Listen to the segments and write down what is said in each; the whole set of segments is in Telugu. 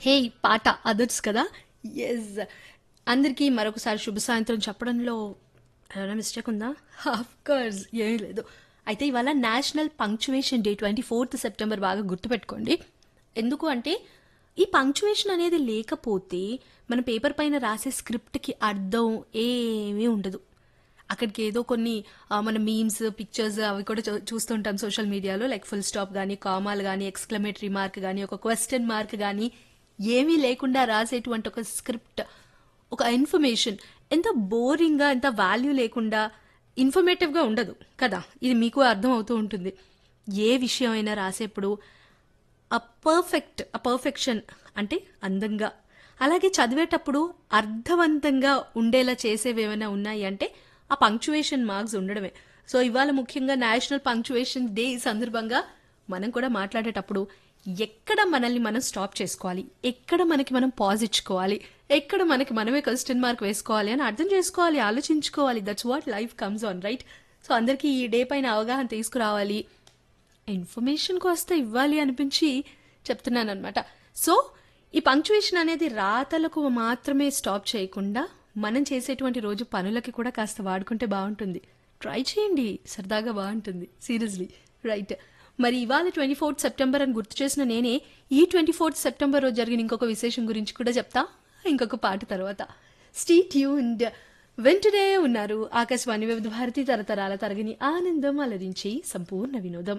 హే పాట అదర్స్ కదా ఎస్ అందరికీ మరొకసారి శుభ సాయంత్రం చెప్పడంలో ఏమైనా మిస్టేక్ ఉందా ఆఫ్ కోర్స్ ఏమీ లేదు అయితే ఇవాళ national punctuation day twenty fourth September బాగా గుర్తుపెట్టుకోండి ఎందుకు అంటే ఈ పంక్చువేషన్ అనేది లేకపోతే మన పేపర్ పైన రాసే స్క్రిప్ట్కి అర్థం ఏమీ ఉండదు అక్కడికి ఏదో కొన్ని ఆ, మన మీమ్స్ పిక్చర్స్ అవి కూడా చూ- చూస్తుంటాం సోషల్ మీడియాలో లైక్ ఫుల్ స్టాప్ కానీ కామాలు కానీ ఎక్స్క్లమేటరీ మార్క్ కానీ ఒక క్వశ్చన్ మార్క్ కానీ ఏమీ లేకుండా రాసేటువంటి ఒక స్క్రిప్ట్ ఒక ఇన్ఫర్మేషన్ ఎంత బోరింగ్గా ఎంత వాల్యూ లేకుండా ఇన్ఫర్మేటివ్గా ఉండదు కదా ఇది మీకు అర్థం అవుతూ ఉంటుంది ఏ విషయం అయినా రాసేప్పుడు అ పర్ఫెక్ట్ అ పర్ఫెక్షన్ అంటే అందంగా అలాగే చదివేటప్పుడు అర్థవంతంగా ఉండేలా చేసేవి ఏమైనా ఉన్నాయి అంటే ఆ పంక్చువేషన్ మార్క్స్ ఉండడమే సో ఇవాళ ముఖ్యంగా నేషనల్ పంక్చువేషన్ డే సందర్భంగా మనం కూడా మాట్లాడేటప్పుడు ఎక్కడ మనల్ని మనం స్టాప్ చేసుకోవాలి ఎక్కడ మనకి మనం పాజ్ ఇచ్చుకోవాలి ఎక్కడ మనకి మనమే క్వశ్చన్ మార్క్ వేసుకోవాలి అని అర్థం చేసుకోవాలి ఆలోచించుకోవాలి that's what life comes on right so అందరికీ ఈ డే పైన అవగాహన తీసుకురావాలి ఇన్ఫర్మేషన్కి వస్తే ఇవ్వాలి అనిపించి చెప్తున్నాను అనమాట సో ఈ పంక్చువేషన్ అనేది రాతలకు మాత్రమే స్టాప్ చేయకుండా మనం చేసేటువంటి రోజు పనులకి కూడా కాస్త వాడుకుంటే బాగుంటుంది ట్రై చేయండి సరదాగా బాగుంటుంది సీరియస్లీ రైట్ మరి ఇవాళ ట్వంటీ ఫోర్త్ సెప్టెంబర్ అని గుర్తు చేసిన నేనే ఈ ట్వంటీ ఫోర్త్ సెప్టెంబర్ రోజు జరిగిన ఇంకొక విశేషం గురించి కూడా చెప్తా ఇంకొక పాట తర్వాత స్టీ ట్యూన్డ్ వెంటనే ఉన్నారు ఆకాశవాణి వివిధ భారతి తరతరాల తరగని ఆనందం అలరించి సంపూర్ణ వినోదం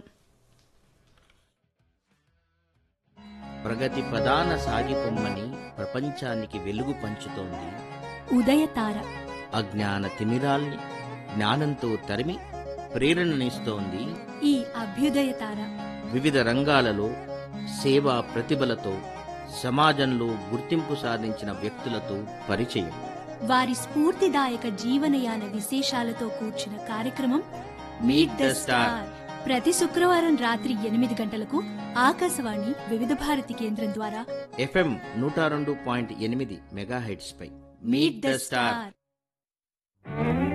ప్రగతి ప్రధాన సాగిపొమ్మని ప్రపంచానికి వెలుగు పంచుతోంది ఉదయతార అజ్ఞాన తిమిరాల్ని జ్ఞానంతో తరిమి ప్రేరణనిస్తోంది ఈ అభ్యుదయతార వివిధ రంగాలలో సేవా ప్రతిభలతో సమాజంలో గుర్తింపు సాధించిన వ్యక్తులతో పరిచయం వారి స్ఫూర్తిదాయక జీవనయాన విశేషాలతో కూర్చిన కార్యక్రమం మీట్ ద స్టార్ ప్రతి శుక్రవారం రాత్రి ఎనిమిది గంటలకు ఆకాశవాణి వివిధ భారతి కేంద్రం ద్వారా ఎఫ్ఎం నూట రెండు పాయింట్ ఎనిమిది మెగాహెడ్స్ పై మీట్ ద స్టార్